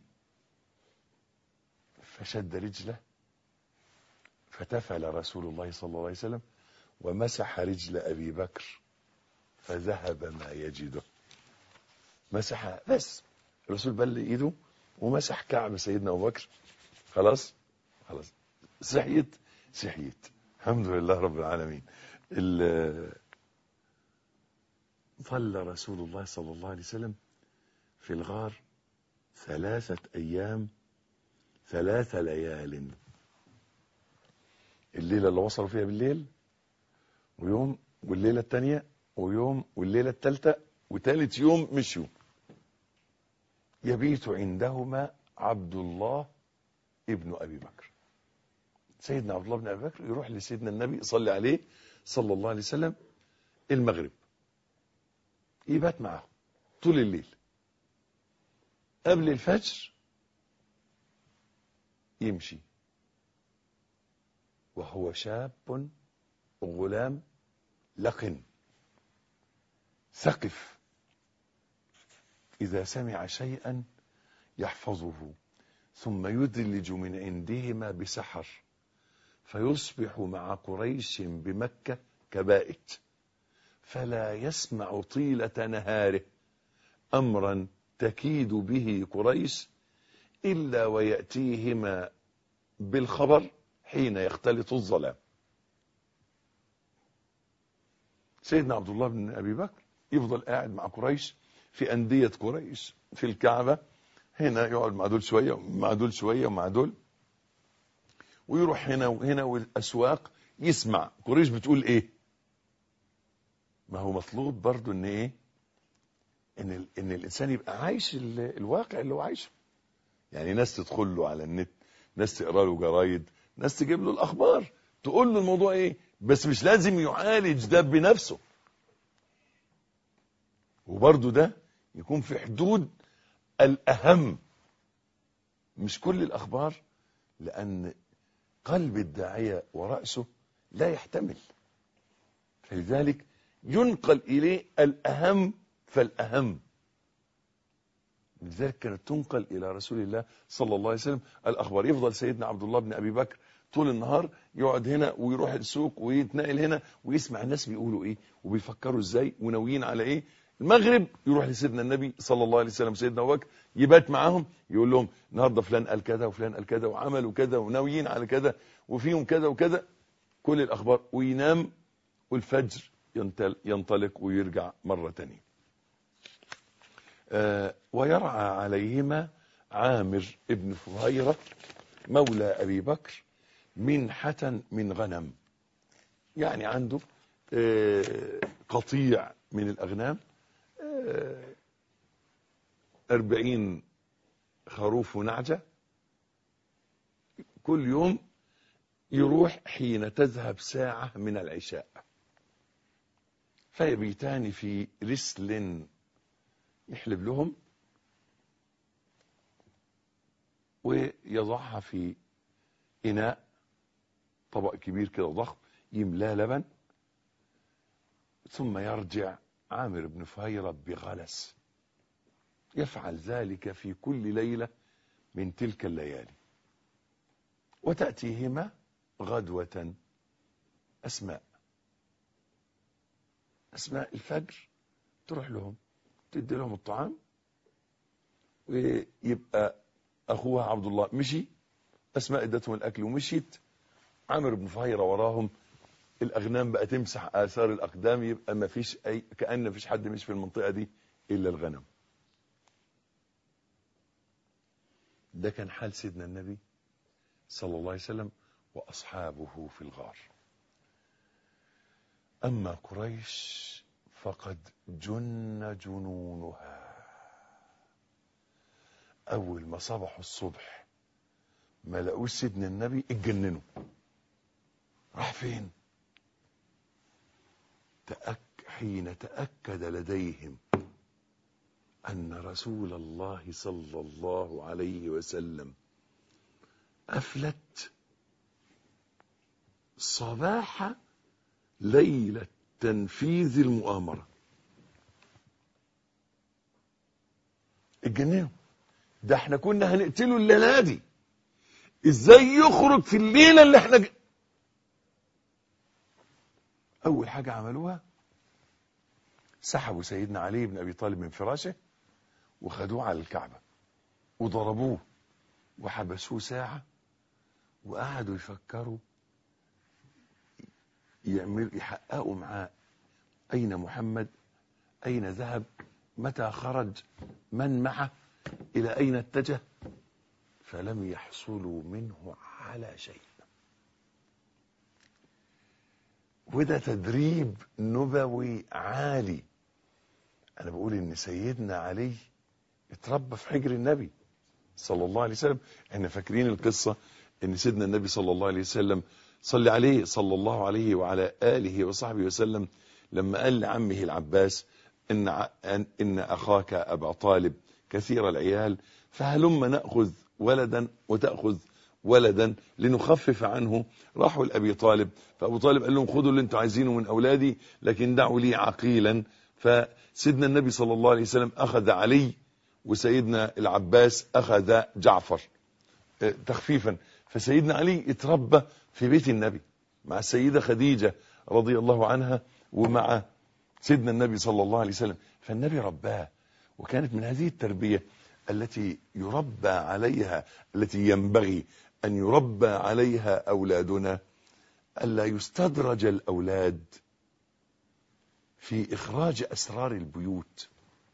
فشد رجله فتفل رسول الله صلى الله عليه وسلم ومسح رجل أبي بكر فذهب ما يجده مسح بس الرسول بل ايده ومسح كعب سيدنا ابو بكر خلاص خلاص صحيت صحيت الحمد لله رب العالمين ال- ظل رسول الله صلى الله عليه وسلم في الغار ثلاثة أيام ثلاث ليال الليلة اللي وصلوا فيها بالليل ويوم والليلة الثانية ويوم والليلة الثالثة وثالث يوم مشوا يبيت عندهما عبد الله ابن أبي بكر سيدنا عبد الله بن أبي بكر يروح لسيدنا النبي يصلي عليه صلى الله عليه وسلم المغرب يبات معه طول الليل قبل الفجر يمشي وهو شاب غلام لقن ثقف إذا سمع شيئا يحفظه ثم يدلج من عندهما بسحر فيصبح مع قريش بمكة كبائت فلا يسمع طيلة نهاره أمرا تكيد به قريش إلا ويأتيهما بالخبر حين يختلط الظلام سيدنا عبد الله بن أبي بكر يفضل قاعد مع قريش في أندية قريش في الكعبة هنا يقعد مع دول شوية ومع دول شوية ومع دول ويروح هنا وهنا والأسواق يسمع قريش بتقول إيه ما هو مطلوب برضو ان ايه ان ال- ان الانسان يبقى عايش ال- الواقع اللي هو عايشه يعني ناس تدخل له على النت ناس تقرا له جرايد ناس تجيب له الاخبار تقول له الموضوع ايه بس مش لازم يعالج ده بنفسه وبرضو ده يكون في حدود الاهم مش كل الاخبار لان قلب الداعيه وراسه لا يحتمل فلذلك ينقل اليه الاهم فالاهم لذلك كانت تنقل الى رسول الله صلى الله عليه وسلم الاخبار يفضل سيدنا عبد الله بن ابي بكر طول النهار يقعد هنا ويروح السوق ويتنقل هنا ويسمع الناس بيقولوا ايه وبيفكروا ازاي وناويين على ايه المغرب يروح لسيدنا النبي صلى الله عليه وسلم سيدنا ابو بكر يبات معاهم يقول لهم النهارده فلان قال كذا وفلان قال كذا وعملوا كذا وناويين على كذا وفيهم كذا وكذا كل الاخبار وينام والفجر ينتل- ينطلق ويرجع مره تانية آه، ويرعى عليهما عامر ابن فهيرة مولى أبي بكر منحة من غنم يعني عنده آه، قطيع من الأغنام آه، أربعين خروف ونعجة كل يوم يروح حين تذهب ساعة من العشاء فيبيتان في رسل يحلب لهم ويضعها في إناء طبق كبير كده ضخم يملاه لبن ثم يرجع عامر بن فهيرة بغلس يفعل ذلك في كل ليلة من تلك الليالي وتأتيهما غدوة أسماء أسماء الفجر تروح لهم تدي لهم الطعام ويبقى اخوها عبد الله مشي اسماء ادتهم الاكل ومشيت عامر بن فهيرة وراهم الاغنام بقى تمسح اثار الاقدام يبقى ما فيش اي كان ما فيش حد مش في المنطقه دي الا الغنم ده كان حال سيدنا النبي صلى الله عليه وسلم واصحابه في الغار اما قريش فقد جن جنونها اول ما صبحوا الصبح ما لقوش سيدنا النبي اتجننوا راح فين تأك حين تأكد لديهم أن رسول الله صلى الله عليه وسلم أفلت صباح ليلة تنفيذ المؤامرة اتجننوا ده احنا كنا هنقتله الليلة دي ازاي يخرج في الليلة اللي احنا ج... اول حاجة عملوها سحبوا سيدنا علي بن ابي طالب من فراشه وخدوه على الكعبة وضربوه وحبسوه ساعة وقعدوا يفكروا يعمل يحققوا معاه أين محمد أين ذهب متى خرج من معه إلى أين اتجه فلم يحصلوا منه على شيء وده تدريب نبوي عالي أنا بقول إن سيدنا علي اتربى في حجر النبي صلى الله عليه وسلم احنا فاكرين القصة ان سيدنا النبي صلى الله عليه وسلم صلى عليه صلى الله عليه وعلى آله وصحبه وسلم لما قال لعمه العباس إن, ع- إن, إن أخاك أبا طالب كثير العيال فهلم نأخذ ولدا وتأخذ ولدا لنخفف عنه راحوا لأبي طالب فأبو طالب قال لهم خذوا اللي انتم عايزينه من أولادي لكن دعوا لي عقيلا فسيدنا النبي صلى الله عليه وسلم أخذ علي وسيدنا العباس أخذ جعفر اه، تخفيفا فسيدنا علي اتربى في بيت النبي مع السيدة خديجة رضي الله عنها ومع سيدنا النبي صلى الله عليه وسلم فالنبي رباه وكانت من هذه التربية التي يربى عليها التي ينبغي أن يربى عليها أولادنا ألا يستدرج الأولاد في إخراج أسرار البيوت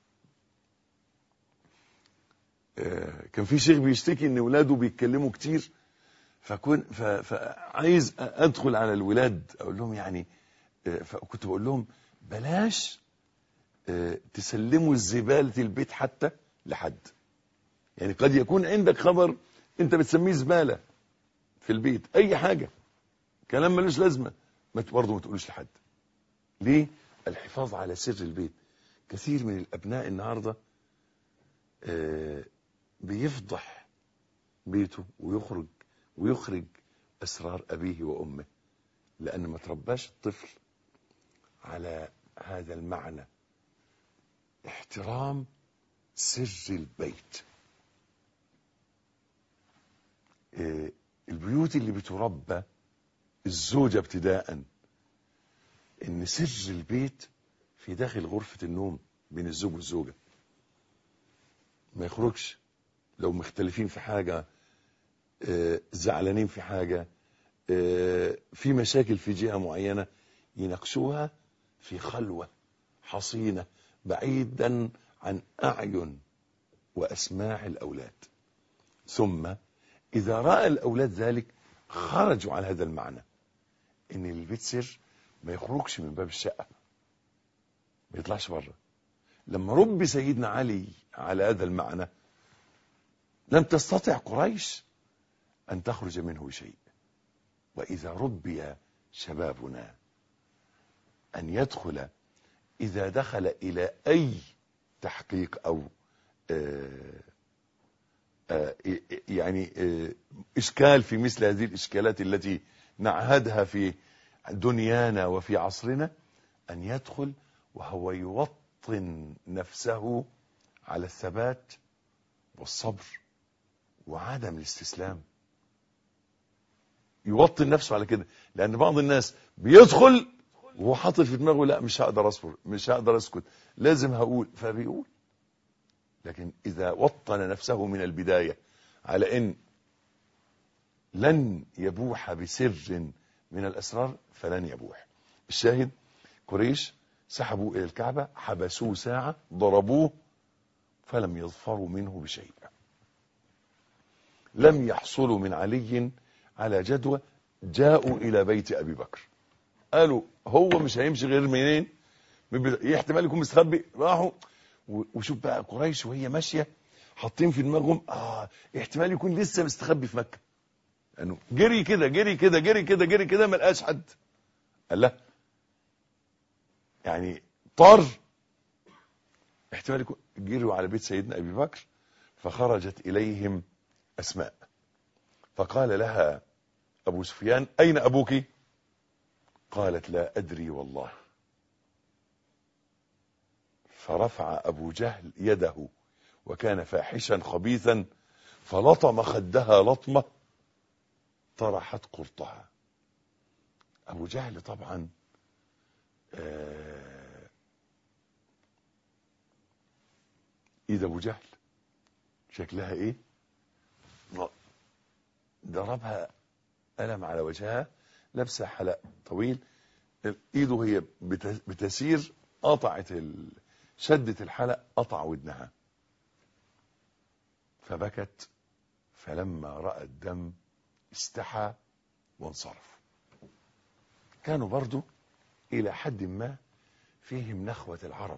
آه، كان في شيخ بيشتكي ان ولاده بيتكلموا كتير فكن ف- فعايز ادخل على الولاد اقول لهم يعني آه، فكنت بقول لهم بلاش آه، تسلموا الزبالة البيت حتى لحد يعني قد يكون عندك خبر انت بتسميه زبالة في البيت اي حاجة كلام ملوش لازمة ما ت- برضه ما تقولوش لحد ليه الحفاظ على سر البيت كثير من الابناء النهاردة آه، بيفضح بيته ويخرج ويخرج اسرار ابيه وامه لان ما ترباش الطفل على هذا المعنى احترام سر البيت إيه، البيوت اللي بتربى الزوجة ابتداء ان سر البيت في داخل غرفة النوم بين الزوج والزوجة ما يخرجش لو مختلفين في حاجة آه، زعلانين في حاجة آه، في مشاكل في جهة معينة يناقشوها في خلوة حصينة بعيدا عن أعين وأسماع الأولاد ثم إذا رأى الأولاد ذلك خرجوا على هذا المعنى إن البيت سر ما يخرجش من باب الشقة ما يطلعش بره لما ربي سيدنا علي على هذا المعنى لم تستطع قريش أن تخرج منه شيء وإذا ربي شبابنا أن يدخل إذا دخل إلى أي تحقيق أو آه، آه، يعني آه، إشكال في مثل هذه الإشكالات التي نعهدها في دنيانا وفي عصرنا أن يدخل وهو يوطن نفسه على الثبات والصبر وعدم الاستسلام يوطن نفسه على كده لأن بعض الناس بيدخل وهو حاطط في دماغه لا مش هقدر اصبر مش هقدر اسكت لازم هقول فبيقول لكن اذا وطن نفسه من البدايه على ان لن يبوح بسر من الاسرار فلن يبوح الشاهد قريش سحبوا الى الكعبه حبسوه ساعه ضربوه فلم يظفروا منه بشيء لم يحصلوا من علي على جدوى جاءوا الى بيت ابي بكر قالوا هو مش هيمشي غير منين من بدا- إيه احتمال يكون مستخبي راحوا و- وشوف بقى قريش وهي ماشيه حاطين في دماغهم اه احتمال يكون لسه مستخبي في مكه انه جري كده جري كده جري كده جري كده ما لقاش حد قال لا يعني طار احتمال يكون جروا على بيت سيدنا ابي بكر فخرجت اليهم اسماء فقال لها ابو سفيان اين ابوك قالت لا أدري والله فرفع أبو جهل يده وكان فاحشا خبيثا فلطم خدها لطمة طرحت قرطها أبو جهل طبعا آه، إيد أبو جهل شكلها إيه ضربها ألم على وجهها لابسه حلق طويل ايده هي بت- بتسير قطعت ال... شدت الحلق قطع ودنها فبكت فلما راى الدم استحى وانصرف كانوا برضو الى حد ما فيهم نخوه العرب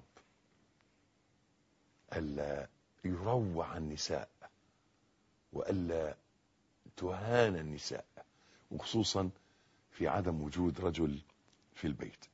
الا يروع النساء والا تهان النساء وخصوصا في عدم وجود رجل في البيت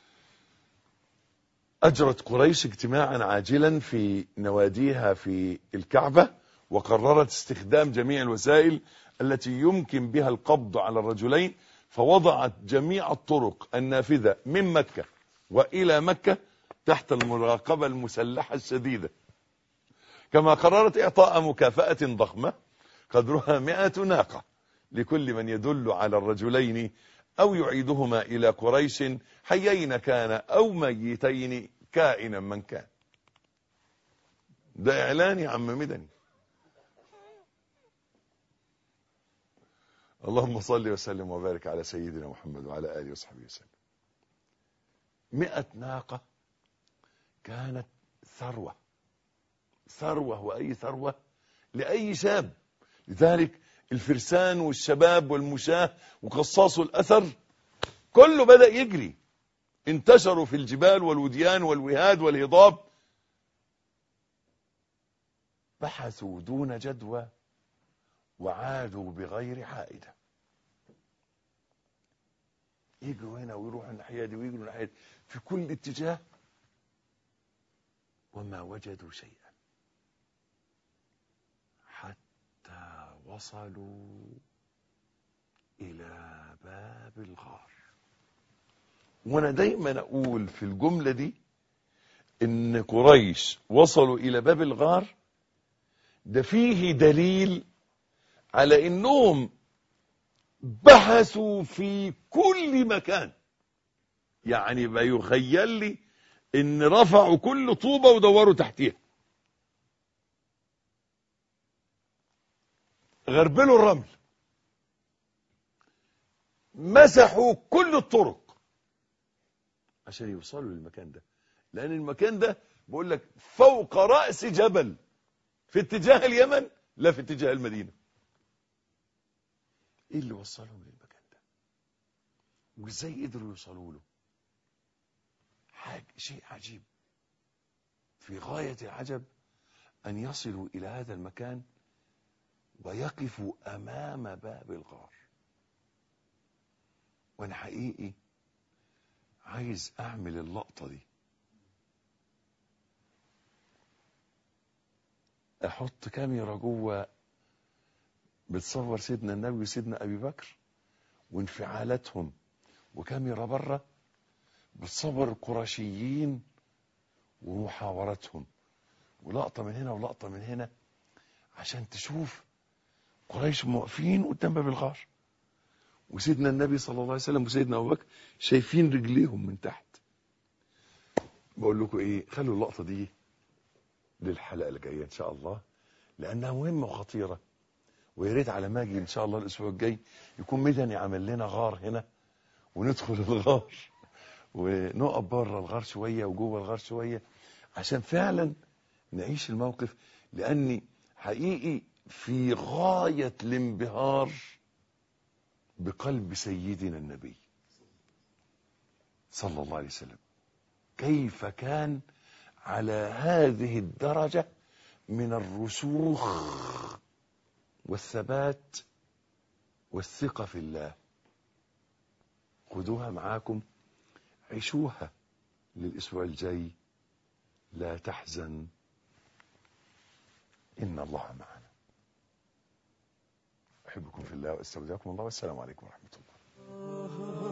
أجرت قريش اجتماعا عاجلا في نواديها في الكعبة وقررت استخدام جميع الوسائل التي يمكن بها القبض على الرجلين فوضعت جميع الطرق النافذة من مكة وإلى مكة تحت المراقبة المسلحة الشديدة كما قررت إعطاء مكافأة ضخمة قدرها مئة ناقة لكل من يدل على الرجلين أو يعيدهما إلى قريش حيين كان أو ميتين كائنا من كان ده إعلان يا عم مدني اللهم صل وسلم وبارك على سيدنا محمد وعلى آله وصحبه وسلم مئة ناقة كانت ثروة ثروة وأي ثروة لأي شاب لذلك الفرسان والشباب والمشاة وقصاص الأثر كله بدأ يجري انتشروا في الجبال والوديان والوهاد والهضاب بحثوا دون جدوى وعادوا بغير عائدة يجوا هنا ويروحوا الناحية دي ويجوا الناحية دي في كل اتجاه وما وجدوا شيئا حتى وصلوا إلى باب الغار وانا دايما اقول في الجملة دي ان قريش وصلوا الى باب الغار ده فيه دليل على انهم بحثوا في كل مكان يعني بيخيل لي ان رفعوا كل طوبة ودوروا تحتيها غربلوا الرمل مسحوا كل الطرق عشان يوصلوا للمكان ده لان المكان ده بقول لك فوق رأس جبل في اتجاه اليمن لا في اتجاه المدينة ايه اللي وصلهم للمكان ده وازاي قدروا يوصلوا له حاجة شيء عجيب في غاية العجب ان يصلوا الى هذا المكان ويقفوا امام باب الغار وانا حقيقي عايز اعمل اللقطة دي احط كاميرا جوه بتصور سيدنا النبي وسيدنا ابي بكر وانفعالاتهم وكاميرا بره بتصور القرشيين ومحاوراتهم ولقطة من هنا ولقطة من هنا عشان تشوف قريش واقفين قدام باب الغار وسيدنا النبي صلى الله عليه وسلم وسيدنا ابو بكر شايفين رجليهم من تحت بقول لكم ايه خلوا اللقطه دي للحلقه الجايه ان شاء الله لانها مهمه وخطيره ويا ريت على ما اجي ان شاء الله الاسبوع الجاي يكون مدني عمل لنا غار هنا وندخل الغار ونقف بره الغار شويه وجوه الغار شويه عشان فعلا نعيش الموقف لاني حقيقي في غايه الانبهار بقلب سيدنا النبي صلى الله عليه وسلم كيف كان على هذه الدرجة من الرسوخ والثبات والثقة في الله خدوها معاكم عيشوها للأسبوع الجاي لا تحزن إن الله معنا أحبكم في الله وأستودعكم الله والسلام عليكم ورحمة الله